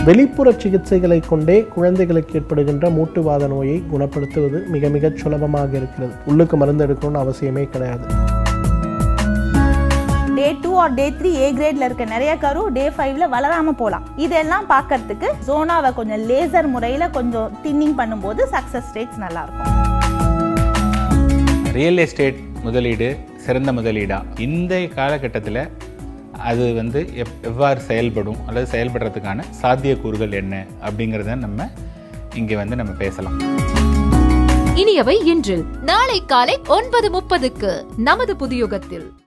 வெளிப்புற சிகிச்சைகளை கொண்டே குழந்தைகளுக்கு ஏற்படுகின்ற மூட்டுவாத நோயை குணப்படுத்துவது மிக மிக சுலபமாக இருக்கிறது உள்ளுக்கு மருந்து எடுக்கணும்னு அவசியமே கிடையாது day two or day three A கிரேட்ல இருக்க நிறைய கரு டே ஃபைவ்ல வளராம போகலாம் இதெல்லாம் பார்க்கறதுக்கு ஜோனாவை கொஞ்சம் லேசர் முறையில் கொஞ்சம் தின்னிங் பண்ணும்போது சக்ஸஸ் ரேட்ஸ் நல்லா இருக்கும் ரியல் எஸ்டேட் முதலீடு சிறந்த முதலீடா இந்த காலகட்டத்தில் அது வந்து எப் எவ்வாறு செயல்படும் அல்லது செயல்படுறதுக்கான சாத்தியக்கூறுகள் என்ன அப்படிங்கிறத நம்ம இங்கே வந்து நம்ம பேசலாம் இனியவை இன்றில் நாளை காலை ஒன்பது முப்பதுக்கு நமது புதியுகத்தில்